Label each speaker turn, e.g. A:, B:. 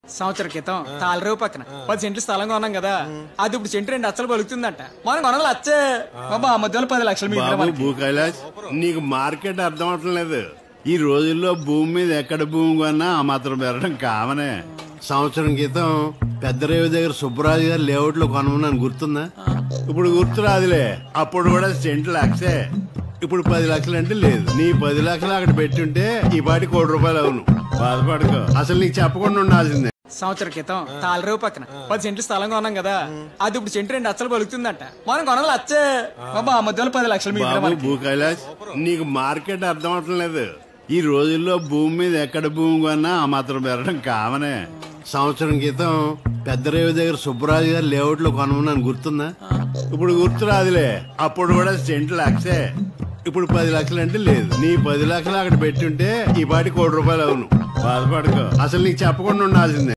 A: సంవత్సరం క్రితం తాళరావు పక్కన పది సెంట్లు స్థలం కొన్నాం కదా అది ఇప్పుడు సెంటు రెండు అచ్చలు పలుకుతుందంట మనం కొనాలి అచ్చే బాబా ఆ మధ్యలో పది లక్షలు మిగిలిన
B: బాబు
A: మనకి.
B: భూ కైలాస్ నీకు మార్కెట్ అర్థం అవటం లేదు ఈ రోజుల్లో భూమి మీద ఎక్కడ భూమి కొన్నా ఆ మాత్రం పెరగడం కామనే సంవత్సరం క్రితం పెద్దరేవి దగ్గర సుబ్బరాజు గారు లేఅవుట్ లో కొనమన్నాను గుర్తుందా ఇప్పుడు గుర్తు రాదులే అప్పుడు కూడా సెంట్ లక్షే ఇప్పుడు పది లక్షలు అంటే లేదు నీ పది లక్షలు అక్కడ పెట్టుంటే ఈ పాటి కోటి రూపాయలు అవును బాధపడుకో అసలు నీకు చెప్పకుండా ఉండాల్సిందే
A: సంవత్సరం క్రితం తాళరావు పక్కన పది సెంట్లు స్థలం కొన్నాం కదా అది ఇప్పుడు సెంటు రెండు అచ్చలు పలుకుతుందంట మనం కొనాలి అచ్చే బాబా ఆ మధ్యలో పది లక్షలు మిగిలిన
B: బాబు
A: మనకి.
B: భూ కైలాస్ నీకు మార్కెట్ అర్థం అవటం లేదు ఈ రోజుల్లో భూమి మీద ఎక్కడ భూమి కొన్నా ఆ మాత్రం పెరగడం కామనే సంవత్సరం క్రితం పెద్దరేవి దగ్గర సుబ్బరాజు గారు లేఅవుట్ లో కొనమన్నాను గుర్తుందా ఇప్పుడు గుర్తు రాదులే అప్పుడు కూడా సెంట్ లక్షే ఇప్పుడు పది లక్షలు అంటే లేదు నీ పది లక్షలు అక్కడ పెట్టుంటే ఈ పాటి కోటి రూపాయలు అవును బాధపడుకో అసలు నీకు చెప్పకుండా ఉండాల్సిందే